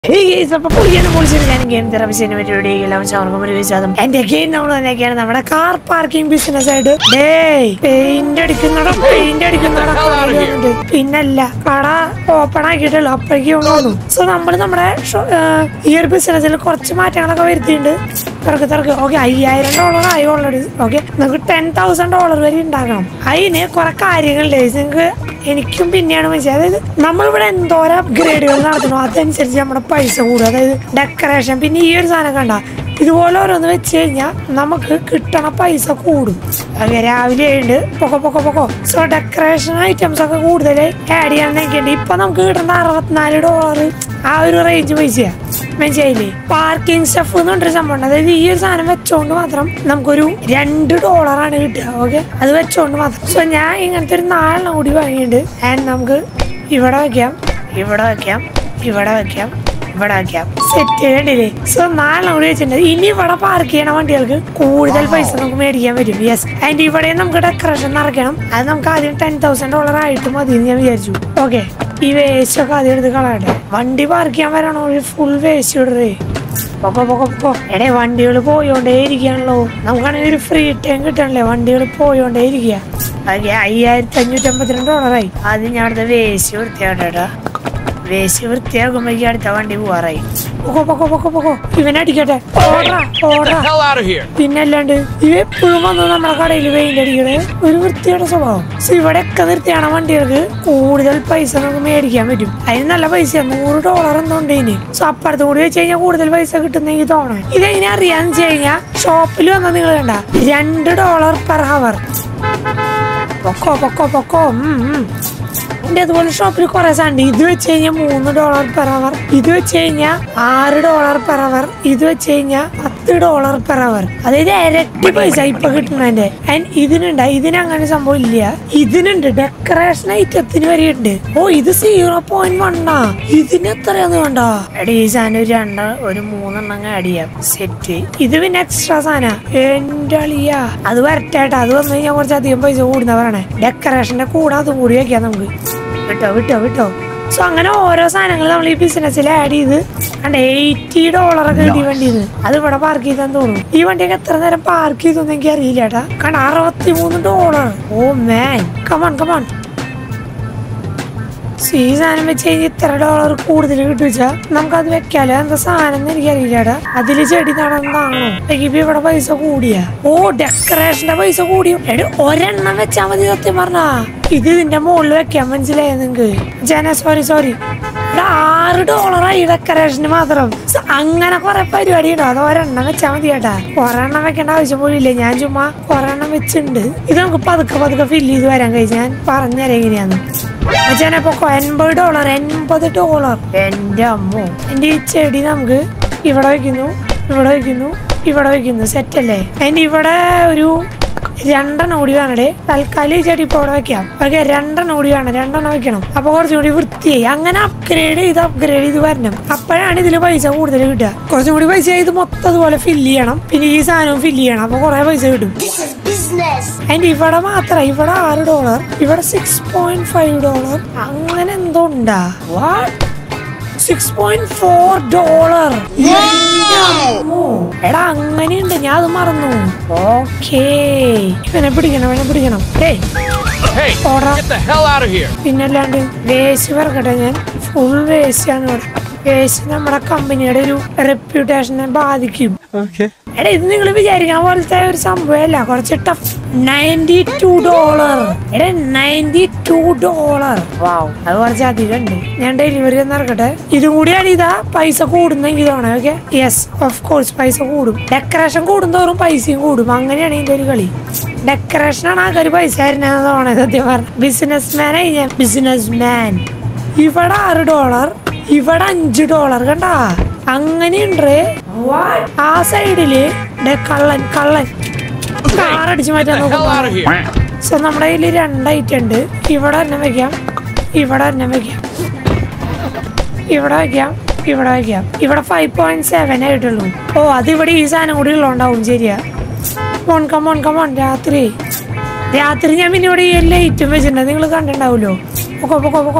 Hey guys, അപ്പൊ പുള്ളിയാണ് പൊളിച്ചിരിക്കാനും game തെറപ്പിച്ചതിന് പറ്റിയ എല്ലാം ചവർക്കും ഒരു വിശ്വാസം എന്റെ ഗെയിം നമ്മൾ തന്നെയൊക്കെയാണ് നമ്മുടെ കാർ പാർക്കിംഗ് ബിസിനസ് ആയിട്ട് ഡേ പെയിന്റ് അടിക്കുന്നടം പെയിന്റ് അടിക്കുന്നടം പിന്നല്ല കട ഓപ്പൺ ആക്കിയിട്ടുള്ളൂ അപ്പോഴേക്കും തോന്നും സോ നമ്മൾ നമ്മുടെ ഷോ- ഏർ ഈ ഒരു ബിസിനസ്സിൽ കുറച്ച് മാറ്റങ്ങളൊക്കെ വരുത്തിയിട്ടുണ്ട് തിരക്ക് തിരക്ക് ഓക്കെ അയ്യായിരം ഡോളർ ആയി ഓൾറെഡി ഓക്കെ നമുക്ക് ടെൻ തൗസൻഡ് ഡോളർ വരെ ഉണ്ടാക്കണം അതിന് കുറെ കാര്യങ്ങളുണ്ട് നിങ്ങൾക്ക് എനിക്കും പിന്നെയാണ് മനസ്സിലായത് അതായത് നമ്മളിവിടെ എന്തോരം അപ്ഗ്രേഡുകൾ നടത്തണോ അതനുസരിച്ച് നമ്മുടെ പൈസ കൂടും അതായത് ഡെക്കറേഷൻ പിന്നെ ഈ ഒരു സാധനം കണ്ട ഇതുപോലെ ഓരോന്ന് വെച്ച് കഴിഞ്ഞാൽ നമുക്ക് കിട്ടണ പൈസ കൂടും ഓക്കെ രാവിലെ ഉണ്ട് പൊക്കോ പൊക്കോ പൊക്കോ സോ ഡെക്കറേഷൻ ഐറ്റംസ് ഒക്കെ കൂടുതൽ ആഡ് ചെയ്യാൻ നോക്കിയുണ്ട് ഇപ്പൊ നമുക്ക് കിട്ടുന്ന അറുപത്തിനാല് ഡോളർ ആ ഒരു റേഞ്ച് പൈസയാ മനസ്സിലായില്ലേ പാർക്കിംഗ് സ്റ്റഫ് എന്ന് പറഞ്ഞൊരു സംഭവം ഉണ്ട് അതായത് ഈ ഒരു സാധനം വെച്ചോണ്ട് മാത്രം നമുക്കൊരു രണ്ട് ഡോളറാണ് കിട്ടുക ഓക്കെ അത് വെച്ചോണ്ട് മാത്രം സോ ഞാൻ ഇങ്ങനത്തെ ഒരു നാലെണ്ണം കൂടി വാങ്ങിയിട്ടുണ്ട് ആൻഡ് നമുക്ക് ഇവിടെ വെക്കാം ഇവിടെ വെക്കാം ഇവിടെ വെക്കാം ഇവിടെ വെക്കാം സെറ്റ് കണ്ടില്ലേ സോ നാലെണ്ണം കൂടി വെച്ചിട്ടുണ്ട് ഇനി ഇവിടെ പാർക്ക് ചെയ്യണ വണ്ടികൾക്ക് കൂടുതൽ പൈസ നമുക്ക് മേടിക്കാൻ പറ്റും യെസ് ആൻഡ് ഇവിടെ നമുക്ക് ഡെക്കറേഷൻ നിറയ്ക്കണം അത് നമുക്ക് ആദ്യം ടെൻ തൗസൻഡ് ഡോളർ ആയിട്ട് മതി എന്ന് ഞാൻ വിചാരിച്ചു ഓക്കെ ഈ വേസ്റ്റ് ഒക്കെ ആദ്യം എടുത്ത് കളയട്ടെ വണ്ടി പാർക്ക് ചെയ്യാൻ വരണോ ഒരു ഫുൾ വേസ്റ്റ് ഇടറേ പൊക്കോ പൊക്കോ പൊക്കോ എടേ വണ്ടികൾ പോയോണ്ടേ ഇരിക്കുകയാണല്ലോ നമുക്കാണെങ്കിൽ ഒരു ഫ്രീ ടൈം കിട്ടണല്ലേ വണ്ടികൾ പോയോണ്ടേ ഇരിക്കുക അതെ അയ്യായിരത്തി അഞ്ഞൂറ്റി അമ്പത്തിരണ്ട് ഡോളറായി ആദ്യം ഞാൻ അടുത്ത വേസ്റ്റ് വൃത്തിയാക്കട്ടെ വേസ്റ്റ് വൃത്തിയാക്കുമ്പോഴേക്കും അടുത്ത വണ്ടി പോവാറായി പൊക്കോ പൊക്കോ പൊക്കോ പൊക്കോ ഇവനടിക്കട്ടെ ഓടാ ഓടാ hell out of here. പിന്നെ അല്ലാണ്ട് ഇവ എപ്പോഴും വന്ന് നമ്മുടെ കടയിൽ പെയിന്റ് അടിക്കണേ ഒരു വൃത്തിയുടെ സ്വഭാവം സോ ഇവിടെയൊക്കെ നിർത്തിയാണ് വണ്ടികൾക്ക് കൂടുതൽ പൈസ നമുക്ക് മേടിക്കാൻ പറ്റും അതിന് നല്ല പൈസ നൂറ് ഡോളർ എന്തുണ്ട് ഇതിന് സോ അപ്പുറത്ത് കൂടി വെച്ച് കഴിഞ്ഞാൽ കൂടുതൽ പൈസ കിട്ടുന്ന എനിക്ക് തോന്നണം ഇതെങ്ങനെ അറിയാന്ന് വെച്ച് കഴിഞ്ഞാൽ ഷോപ്പിൽ വന്നാൽ നിങ്ങൾ കണ്ട രണ്ട് ഡോളർ പെർ ഹവർ പൊക്കോ പൊക്കോ പൊക്കോ ഉം, ഉം. എന്റെ അതുപോലെ ഷോപ്പിൽ കുറെ സാധനം ഇത് വെച്ച് കഴിഞ്ഞാൽ മൂന്ന് ഡോളർ പെർ അവർ ഇത് വെച്ച് കഴിഞ്ഞാൽ ആറ് ഡോളർ പെർ അവർ ഇത് വെച്ച് കഴിഞ്ഞാൽ പത്ത് ഡോളർ പെർ അവർ അതായത് ഇരട്ടി പൈസ ഇപ്പൊ കിട്ടുന്നതിന്റെ ആൻഡ് ഇതിനുണ്ട് ഇതിന് അങ്ങനെ സംഭവം ഇല്ല ഇതിനുണ്ട് ഡെക്കറേഷൻ ഐറ്റത്തിന് വരെ ഉണ്ട് ഓ ഇത് സീറോ പോയിന്റ് വണ്ണാ ഇതിന് എത്രയാന്ന് കണ്ടോ എടി ഈ സാധനം ഒരു രണ്ട് ഒരു മൂന്നെണ്ണം ആഡ് ചെയ്യാം സെറ്റ് ഇത് പിന്നെ എക്സ്ട്രാ സാധന എന്റെ അളിയാ അത് വരട്ടേട്ടാ അത് വന്നു കഴിഞ്ഞാൽ കുറച്ച് അധികം പൈസ കൂടുന്ന പറയണേ ഡെക്കറേഷന്റെ കൂടെ അതും കൂടി വെക്കാം നമുക്ക് വിട്ടോ വിട്ടോ വിട്ടോ സോ അങ്ങനെ ഓരോ സാധനങ്ങൾ നമ്മൾ ഈ ബിസിനസ്സിൽ ആഡ് ചെയ്ത് കണ്ട എയ്റ്റി ഡോളർ ഒക്കെ കിട്ടി വണ്ടിന്ന് അത് ഇവിടെ പാർക്ക് ചെയ്താന്ന് തോന്നുന്നു ഈ വണ്ടിയൊക്കെ എത്ര നേരം പാർക്ക് ചെയ്തൊന്നും എനിക്ക് അറിയില്ല ഏട്ടാ കാരണം അറുപത്തി മൂന്ന് dollar oh man come on come on ഈ സാധനം വെച്ച് കഴിഞ്ഞാൽ ഇത്ര ഡോളർ കൂടുതൽ കിട്ടുവെച്ചാ നമുക്കത് വെക്കാലോ എന്താ സാധനം എന്ന് എനിക്കറിയില്ലടാ അതില് ചെടി നടന്നതാണോ ഇപ്പൊ ഇവിടെ പൈസ കൂടിയാ ഓ ഡെക്കറേഷന്റെ പൈസ കൂടി എടി ഒരെണ്ണം വെച്ചാ മതി സത്യം പറഞ്ഞാ ഇത് ഇതിന്റെ മുകളിൽ വെക്കാൻ മനസ്സിലായ നിങ്ങക്ക് ജന സോറി സോറി ഇവിടെ ആറ് ഡോളറായി ഡെക്കറേഷന് മാത്രം സ, അങ്ങനെ കുറെ പരിപാടി ഉണ്ടോ അത് ഒരെണ്ണം വെച്ചാ മതി കേട്ടാ ഒരെണ്ണം വെക്കേണ്ട ആവശ്യം പോലും ഇല്ല ഞാൻ ചുമ്മാ ഒരെണ്ണം വെച്ചിട്ടുണ്ട് ഇത് നമുക്ക് പതുക്കെ പതുക്കെ ഫില്ല് ചെയ്ത് വരാൻ കഴിയും ഞാൻ പറഞ്ഞുതരാം എങ്ങനെയാന്ന് മച്ചാനെ പൊക്കോ എൺപത് ഡോളർ എൺപത് ഡോളർ എന്റെ അമ്മോ എന്റെ ഈ ചെടി നമുക്ക് ഇവിടെ വെക്കുന്നു ഇവിടെ വെക്കുന്നു ഇവിടെ വെക്കുന്നു സെറ്റ് അല്ലേ അതിന്റെ ഇവിടെ ഒരു രണ്ടെണ്ണം കൂടി വേണടേ തൽക്കാലം ഈ ചെടി ഇപ്പൊ ഇവിടെ വെക്കാം ഓക്കെ രണ്ടെണ്ണം കൂടി വേണം രണ്ടെണ്ണം വെക്കണം അപ്പൊ കുറച്ചും കൂടി വൃത്തിയായി അങ്ങനെ അപ്ഗ്രേഡ് ചെയ്ത് അപ്ഗ്രേഡ് ചെയ്ത് വരണം അപ്പോഴാണ് ഇതിൽ പൈസ കൂടുതൽ കിട്ടുക കുറച്ചും കൂടി പൈസ ഇത് മൊത്തം അതുപോലെ ഫില്ല് ചെയ്യണം പിന്നെ ഈ സാധനവും ഫില്ല് ചെയ്യണം അപ്പൊ കുറെ പൈസ കിട്ടും അതിന്റെ ഇവിടെ മാത്രം ഇവിടെ ആറ് ഡോളർ ഇവിടെ സിക്സ് പോയിന്റ് ഫൈവ് ഡോളർ അങ്ങനെ എന്തോ ഉണ്ടാ what six point four dollar എടാ അങ്ങനെയുണ്ട് ഞാൻ അത് മറന്നു ഓക്കേ ഇവനെ പിടിക്കണം ഇവനെ പിടിക്കണം ഏയ് Hey, ഓടാ get the hell out of here. പിന്നല്ലാണ്ട് വേസ്റ്റ് പറക്കട്ടെ ഞാൻ ഫുൾ വേസ്റ്റ് ആണ് ഇവിടെ വേസ്റ്റ് നമ്മുടെ കമ്പനിയുടെ ഒരു റെപ്യൂട്ടേഷനെ ബാധിക്കും എടാ ഇത് നിങ്ങൾ വിചാരിക്കണ പോലത്തെ ഒരു സംഭവമല്ല കുറച്ച് ടഫ് നയൻറ്റി ടു ഡോളർ എടാ നയൻറ്റി ടു ഡോളർ വാവ് അത് കുറച്ച് അധികം ഉണ്ട് ഞാൻ ഡെലിവറി നടക്കട്ടെ ഇതും കൂടിയാണ് ഇതാ പൈസ കൂടുന്നെങ്കിൽ തോന്നേ ഓക്കെ യെസ് ഓഫ് കോഴ്സ് പൈസ കൂടും ഡെക്കറേഷൻ കൂടുന്തോറും പൈസയും കൂടും അങ്ങനെയാണ് ഇതിന്റെ ഒരു കളി ഡെക്കറേഷൻ ആണ് ആൾക്കാർ പൈസ തരുന്നതെന്ന് തോന്നണേ സത്യം പറഞ്ഞ ബിസിനസ് മാനായി ഞാൻ ബിസിനസ് മാൻ ഇവിടെ ആറ് ഡോളർ ഇവിടെ അഞ്ച് ഡോളർ കണ്ടാ അങ്ങനെയുണ്ട് ആ സൈഡില് ദേ കള്ളൻ കള്ളൻ കാർ അടിച്ചു മാറ്റാൻ Get the hell out of നോക്കുന്നു here. സോ നമ്മുടെ കയ്യിൽ രണ്ട് ഐറ്റം ഉണ്ട് ഇവിടെ തന്നെ വെക്കാം ഇവിടെ തന്നെ വെക്കാം ഇവിടെ വെക്കാം ഇവിടെ വെക്കാം ഇവിടെ ഫൈവ് പോയിന്റ് സെവൻ ആയിട്ടുള്ളൂ ഓ അത് ഇവിടെ ഈ സാധനം കൂടി ഉള്ളതുണ്ടാവും ശരിയാ മോൺ കമോൺ കമോൺ രാത്രി രാത്രി ഞാൻ പിന്നെ ഇവിടെ ഈ എല്ലാ ഐറ്റം വെച്ചിട്ടുണ്ട് നിങ്ങൾ കണ്ടിട്ടുണ്ടാവുമല്ലോ പൊക്കോ പൊക്കോ പൊക്കോ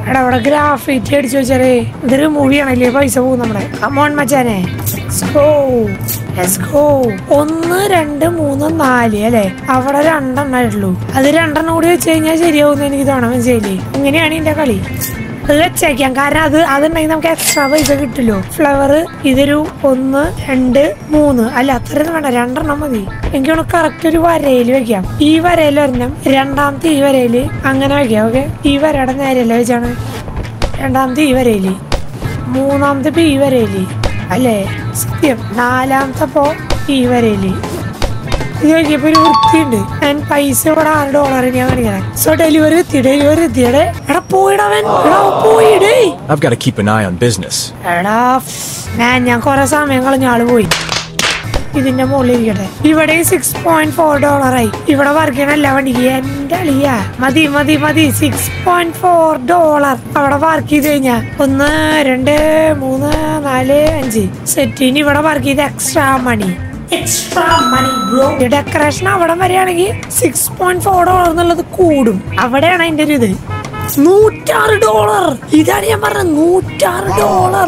എടാ അവിടെ ഗ്രാഫിറ്റി അടിച്ചു വെച്ചാലേ ഇതൊരു മൂവിയാണല്ലേ പൈസ പോകും നമ്മുടെ അമോൺ മച്ചാനെ Let's go. Let's go. ഒന്ന് രണ്ട് മൂന്ന് നാല് അല്ലെ അവിടെ രണ്ടെണ്ണായിട്ടുള്ളൂ അത് രണ്ടെണ്ണം കൂടി വെച്ച് കഴിഞ്ഞാൽ ശരിയാവും എനിക്ക് തോന്നണം മനസ്സിലായില്ലേ ഇങ്ങനെയാണ് ഇതിന്റെ കളി അത് വെച്ചേക്കാം കാരണം അത് അതുണ്ടെങ്കിൽ നമുക്ക് എക്സ്ട്രാ പൈസ കിട്ടില്ലോ ഫ്ലവർ ഇതൊരു ഒന്ന് രണ്ട് മൂന്ന് അല്ല അത്രയൊന്നും വേണ്ട രണ്ടെണ്ണം മതി എനിക്ക് കറക്റ്റ് ഒരു വരയിൽ വെക്കാം ഈ വരയിൽ ഒരെണ്ണം രണ്ടാമത്തെ ഈ വരയിൽ അങ്ങനെ വെക്കാം ഓക്കെ ഈ വരയുടെ നേരെയല്ല വെച്ചാണ് രണ്ടാമത്തെ ഈ വരയില് മൂന്നാമത്തെ ഇപ്പൊ ഈ വരയില് അല്ലേ സത്യം നാലാമത്തെ പോ ഈ വരയില് ഇത് നോക്കിയപ്പോ ഒരു വൃത്തിയുണ്ട് ഞാൻ പൈസ ഇവിടെ ആറ് ഡോളർ ഞാൻ കാണിക്കണേ സോ ഡെലിവറി എത്തി ഡെലിവറി എത്തിയടെ എടാ പോയിടവൻ എടാ പോയിടേ I've got to keep an eye on business. എടാ ഞാൻ ഞാൻ കൊറേ സമയം കളഞ്ഞ ആള് പോയി ഇതിന്റെ മുകളിൽ ഇരിക്കട്ടെ ഇവിടെ സിക്സ് പോയിന്റ് ഫോർ ഡോളറായി ഇവിടെ വർക്ക് ചെയ്യണ എല്ലാ വണ്ടിക്ക് എന്റെ അളിയ മതി മതി മതി സിക്സ് പോയിന്റ് ഫോർ ഡോളർ അവിടെ വർക്ക് ചെയ്ത് കഴിഞ്ഞാ ഒന്ന് രണ്ട് മൂന്ന് നാല് അഞ്ച് സെറ്റിന് ഇവിടെ വർക്ക് ചെയ്ത് extra money extra money bro decoration അവിടെ വരെയാണെങ്കിൽ സിക്സ് പോയിന്റ് ഫോർ ഡോളർ എന്നുള്ളത് കൂടും അവിടെയാണ് അതിന്റെ ഒരു ഇത് നൂറ്റാറ് ഡോളർ ഇതാണ് ഞാൻ പറഞ്ഞത് നൂറ്റാറ് dollar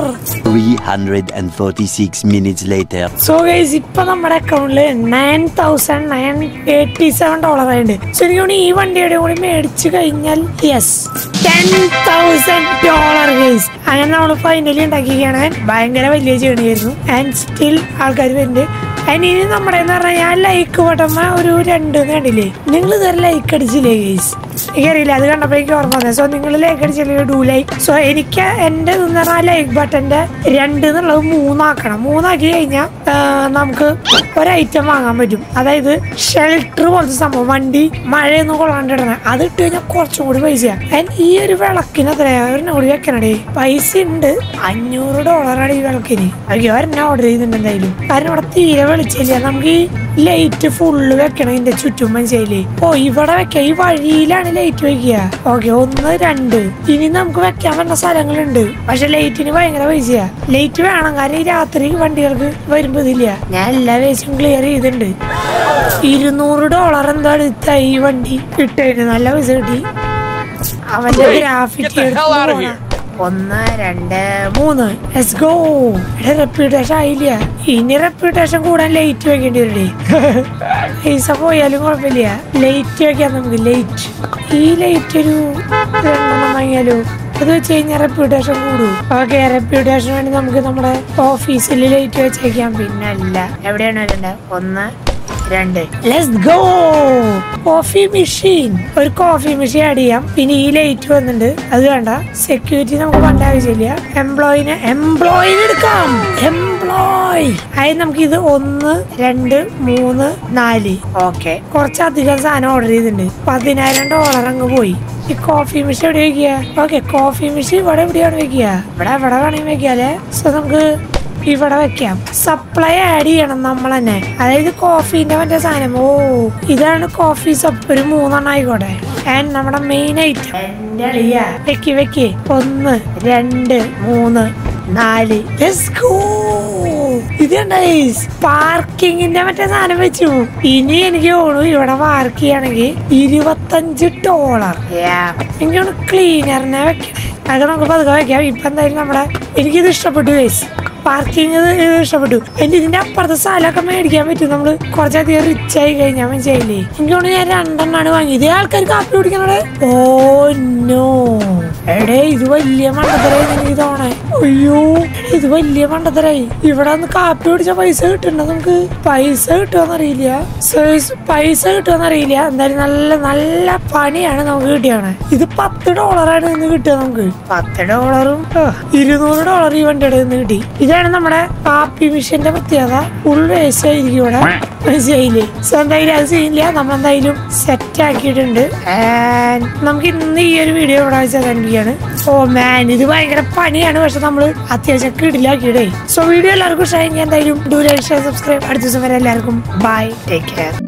346 minutes later. So guys ഇപ്പൊ നമ്മുടെ അക്കൗണ്ടില് nine thousand nine eighty seven dollar ആയിട്ടുണ്ട് സോ എനിക്ക് തോന്നുന്നു ഈ വണ്ടിയുടെ കൂടി മേടിച്ചു കഴിഞ്ഞാൽ yes ten thousand dollar guys അങ്ങനെ നമ്മൾ ഫൈനലി ഉണ്ടാക്കിയാണ് ഭയങ്കര വലിയ ജേണിയായിരുന്നു ആൻഡ് സ്റ്റിൽ ആൾക്കാർ വരുന്നുണ്ട് അതിന് ഇനി നമ്മുടെ എന്ന് പറഞ്ഞാൽ ഞാൻ ലൈക്ക് ബട്ടമ്മ ഒരു രണ്ട് കണ്ടില്ലേ നിങ്ങൾ ഇതുവരെ ലൈക്ക് അടിച്ചില്ലേ ഗൈസ് എനിക്കറിയില്ല അത് കണ്ടപ്പോ എനിക്ക് ഓർമ്മ വന്നത് സോ നിങ്ങൾ ലൈക്ക് അടിച്ചില്ലേ ഡു ലൈക്ക് സോ എനിക്ക് എന്റെ എന്ന് പറഞ്ഞാൽ ലൈക്ക് ബട്ടന്റെ രണ്ട് എന്നുള്ളത് മൂന്നാക്കണം മൂന്നാക്കി കഴിഞ്ഞാൽ നമുക്ക് ഒരു ഐറ്റം വാങ്ങാൻ പറ്റും അതായത് ഷെൽട്ടർ പോലത്തെ സംഭവം വണ്ടി മഴയൊന്നും കൊള്ളാണ്ട് ഇടണേ അത് ഇട്ട് കഴിഞ്ഞാൽ കുറച്ചും കൂടി പൈസയാ And ഈ ഒരു വിളക്കിന് എത്രയാ ഒരെണ്ണം കൂടി വെക്കണടേ പൈസ ഉണ്ട് അഞ്ഞൂറ് ഡോളറാണ് ഈ വിളക്കിന് അയ്യോ ഒരെണ്ണം ഓർഡർ ചെയ്തിട്ടുണ്ട് എന്തായാലും കാരണം ഇവിടെ തീരെ വെളിച്ചില്ല നമുക്ക് ഈ ലൈറ്റ് ഫുള്ള് വെക്കണം ഇതിന്റെ ചുറ്റും മനസ്സിലായില്ലേ ഓ ഇവിടെ വെക്കാം ഈ വഴിയിലാണ് ലൈറ്റ് വെക്കുക ഓക്കെ ഒന്ന് രണ്ട് ഇനി നമുക്ക് വെക്കാൻ പറ്റുന്ന സ്ഥലങ്ങളുണ്ട് പക്ഷെ ലൈറ്റിന് ഭയങ്കര പൈസയാ ലൈറ്റ് വേണം കാരണം ഈ രാത്രി വണ്ടികൾക്ക് വരുമ്പോ ഇതില്ല ഞാൻ എല്ലാ വേസും ക്ലിയർ ചെയ്തിട്ടുണ്ട് ഇരുന്നൂറ് ഡോളർ എന്താണ് ഇത്ത ഈ വണ്ടി കിട്ടിയിട്ട് നല്ല പൈസ കിട്ടി അവന്റെ Get graphic the hell out of here. ഒന്ന് രണ്ട് മൂന്ന് ലെറ്റ്സ് ഗോ ഇവിടെ റെപ്യൂട്ടേഷൻ ആയില്ല ഇനി റെപ്യൂട്ടേഷൻ കൂടാൻ ലൈറ്റ് വെക്കേണ്ടി വരണ്ടേ പൈസ പോയാലും കുഴപ്പമില്ല ലൈറ്റ് വെക്കാം നമുക്ക് ലൈറ്റ് ഈ ലൈറ്റ് ഒരു രണ്ടെണ്ണം വാങ്ങിയാലോ അത് വെച്ച് കഴിഞ്ഞാൽ റെപ്യൂട്ടേഷൻ കൂടും ഓക്കെ റെപ്യൂട്ടേഷൻ വേണ്ടി നമുക്ക് നമ്മുടെ ഓഫീസിൽ ലൈറ്റ് വെച്ചേക്കാം പിന്നെ അല്ല എവിടെയാണ് വരേണ്ടത് ഒന്ന് രണ്ട് ലെറ്റ്സ് ഗോ കോഫി മെഷീൻ ഒരു കോഫി മെഷീൻ ആഡ് ചെയ്യാം പിന്നെ ഈ ലൈറ്റ് വന്നിട്ടുണ്ട് അത് വേണ്ട സെക്യൂരിറ്റി നമുക്ക് പണ്ട ആവശ്യമില്ല എംപ്ലോയിനെ എംപ്ലോയിനെ എടുക്കാം എംപ്ലോയ് അതായത് നമുക്ക് ഇത് ഒന്ന് രണ്ട് മൂന്ന് നാല് ഓക്കെ കുറച്ചധികം സാധനം ഓർഡർ ചെയ്തിട്ടുണ്ട് പതിനായിരം ഡോളർ അങ്ങ് പോയി ഈ കോഫി മെഷീൻ എവിടെ വെക്കുക ഓക്കെ കോഫി മെഷീൻ ഇവിടെ എവിടെയാണ് വെക്കുക ഇവിടെ എവിടെ വേണമെങ്കിൽ വെക്കാല്ലേ സോ നമുക്ക് ഇവിടെ വെക്കാം സപ്ലൈ ആഡ് ചെയ്യണം നമ്മൾ തന്നെ അതായത് കോഫീന്റെ മറ്റേ സാധനം ഓ ഇതാണ് കോഫി സപ്പ് ഒരു മൂന്നെണ്ണം ആയിക്കോട്ടെ ആൻഡ് നമ്മുടെ മെയിൻ ഐറ്റം എന്റെ അളിയ വെക്കി വെക്കി ഒന്ന് രണ്ട് മൂന്ന് നാല് Let's go. ഇത് പാർക്കിങ്ങിന്റെ മറ്റേ സാധനം വെച്ചു ഇനി എനിക്ക് തോന്നുന്നു ഇവിടെ പാർക്ക് ചെയ്യണമെങ്കിൽ ഇരുപത്തഞ്ച് ഡോളർ എനിക്ക് തോന്നുന്നു ക്ലീനറിനെ വെക്കണേ അതൊക്കെ നമുക്ക് പതുക്കെ വെക്കാം ഇപ്പൊ എന്തായാലും നമ്മുടെ എനിക്കിത് ഇഷ്ടപ്പെട്ടു ഗൈസ് പാർക്കിംഗ് ഇഷ്ടപ്പെട്ടു എന്റെ ഇതിന്റെ അപ്പുറത്തെ സ്ഥലമൊക്കെ മേടിക്കാൻ പറ്റും നമ്മള് കുറച്ചധികം റിച്ച് ആയി കഴിഞ്ഞാൽ മനസ്സിലായില്ലേ എനിക്ക് തോന്നുന്നു ഞാൻ രണ്ടെണ്ണാണ് വാങ്ങിയത് ആൾക്കാർ കാപ്പി കുടിക്കണേ ഓ നോ എടേ ഇത് വലിയ മണ്ടത്തരായി എനിക്ക് തോന്നേ അയ്യോ എടേ, ഇത് വലിയ മണ്ടത്തരായി ഇവിടെ ഒന്ന് കാപ്പി കുടിച്ച പൈസ കിട്ടണ്ട നമുക്ക് പൈസ കിട്ടുമെന്നറിയില്ല സേഴ്സ് പൈസ കിട്ടുമെന്നറിയില്ല എന്തായാലും നല്ല നല്ല പണിയാണ് നമുക്ക് കിട്ടിയാണ് ഇത് പത്ത് ഡോളറാണ് ഇന്ന് കിട്ടുക നമുക്ക് പത്ത് ഡോളറും ആ, ഇരുന്നൂറ് ഡോളർ ഈ വണ്ടിയുടെ നിന്ന് കിട്ടി ഇതാണ് നമ്മുടെ കാപ്പി മിഷന്റെ പ്രത്യേകത ഫുൾ വേസ്റ്റ് ആയിരിക്കും ഇവിടെ മനസ്സിലായില്ലേ സോ എന്തായാലും അത് ചെയ്യില്ല നമ്മൾ എന്തായാലും സെറ്റ് ആക്കിയിട്ടുണ്ട് And നമുക്ക് ഇന്ന് ഈ ഒരു വീഡിയോ ഇവിടെ വെച്ച് അവസാനിപ്പിക്കുകയാണ് ഓ മാൻ ഇത് ഭയങ്കര പണിയാണ് പക്ഷെ നമ്മൾ അത്യാവശ്യം കിടിലാക്കിയിടേ സോ വീഡിയോ എല്ലാവർക്കും ഇഷ്ടമായി ഞാൻ എന്തായാലും ഡു ലൈക്ക് ഷെയർ സബ്സ്ക്രൈബ് അടുത്ത ദിവസം വരെ എല്ലാവർക്കും ബൈ ടേക്ക് കെയർ